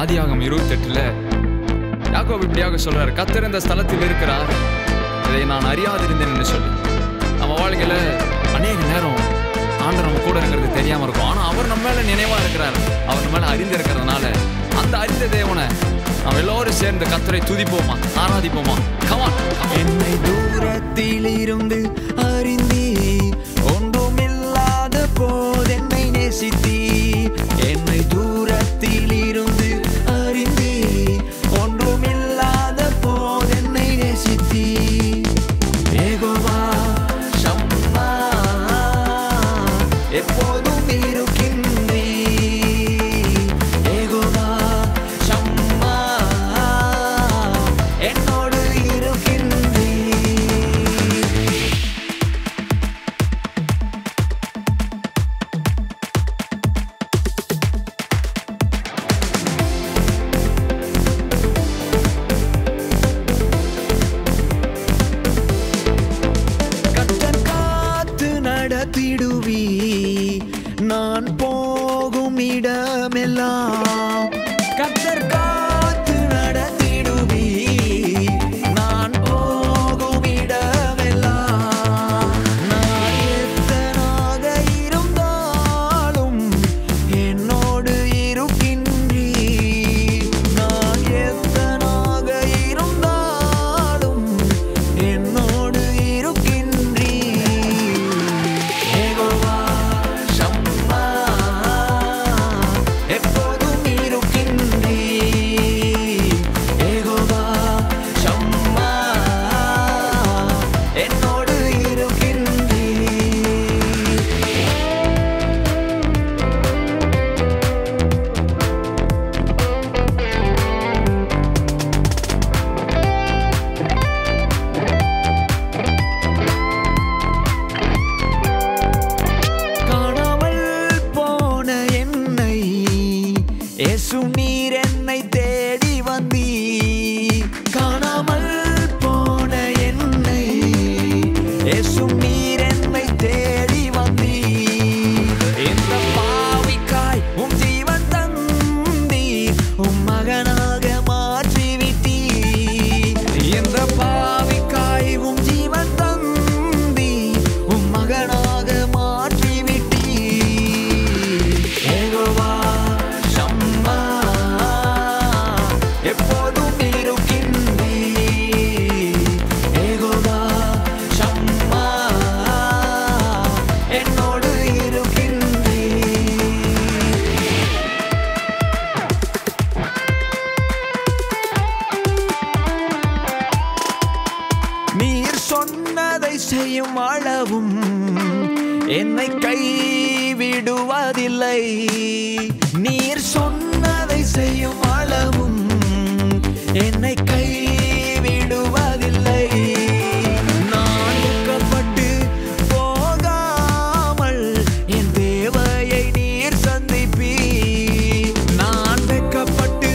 ஆதியாகம் இருபத்தெட்டுல யாக்கோபு இப்படியாக சொல்றாரு கத்தர் இந்த ஸ்தலத்தில் இருக்கிறார் இதை நான் அறியாதிருந்தேன் என்று சொல்லி நம்ம வாழ்க்கையில அநேக நேரம் ஆண்டவர் நம்ம கூட இருக்கிறது தெரியாம இருக்கும் ஆனா அவர் நம்ம மேல நினைவா இருக்கிறார் அவர் நம்ம மேல அறிந்து இருக்கிறதுனால அந்த அறிந்த தேவனை நம்ம எல்லோரும் சேர்ந்து கத்தரை துதிப்போமா ஆராதிப்போமா கமான் என்னை தூரத்தில் இருந்து அறிந்தி ஒன்றுமில்லாத போதென்னை நேசித்தி என்னை தூரத்தில் இருந்து அறிந்தி ஒன்றுமில்லாத போதென்னை நேசித்தி ஏகோவா சம்மா எப்போதும் இருக்கின்றீ ஏகோவா சம்மா என்னோடு இருக்கின்றீ கத்தர் காத்து நடத்திடுவி நான் போகும் இடமெல்லாம் கத்தர் காத்து நடத்திடுவி நான் போகும் இடமெல்லாம் நான் எத்தனாக இருந்தாலும் என்னோடு இருக்கின்றீ நான் எத்தனாக இருந்தாலும் என்னோடு இருக்கின்றீ ஏகோவா சம்மா எப்போதும் இருக்கின்றீ ஏகோவா சம்மா என்னோடு இருக்கின்றீ காணாமல் போன என்னை இயேசு நீர் என்னை தேடி வந்தீ காணாமல் போன என்னை இயேசு நீர் என்னை தேடி வந்தீ இந்த பாவிக்காய் உம் ஜீவன் தந்தீ உம் மகனாக மாற்றி விட்டீ இந்த பாவிக்காய் உம் ஜீவன் தந்தீ உம் மகனாக மாற்றி விட்டீ ஏகோவா சம்மா எப்போதும் இருக்கின்றீ ஏகோவா சம்மா என்னோடு இருக்கின்றீ நீர் சொன்னதை செய்யும் அளவும் என்னை கைவிடுவதில்லை நீர் சொன்னதை செய்யும் அளவும் என்னை கைவிடுவதில்லை நான் துக்கப்பட்டு போகாமல் என் தேவையை நீர் சந்திப்பீ நான் வெட்கப்பட்டு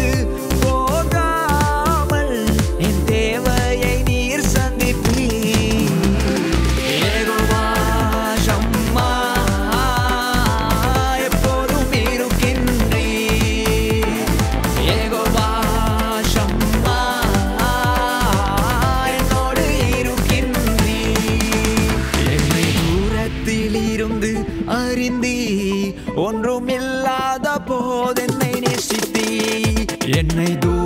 போகாமல் என் தேவையை நீர் சந்திப்பீ ஏகோவா சம்மா எப்போதும் இருக்கின்றீ ஏகோவா சம்மா என்னோடு இருக்கின்றீ என்னை தூரத்தில் இருந்து அறிந்தீ ஒன்றுமில்லாத போதென்னை நேசித்தீ என்னை தூர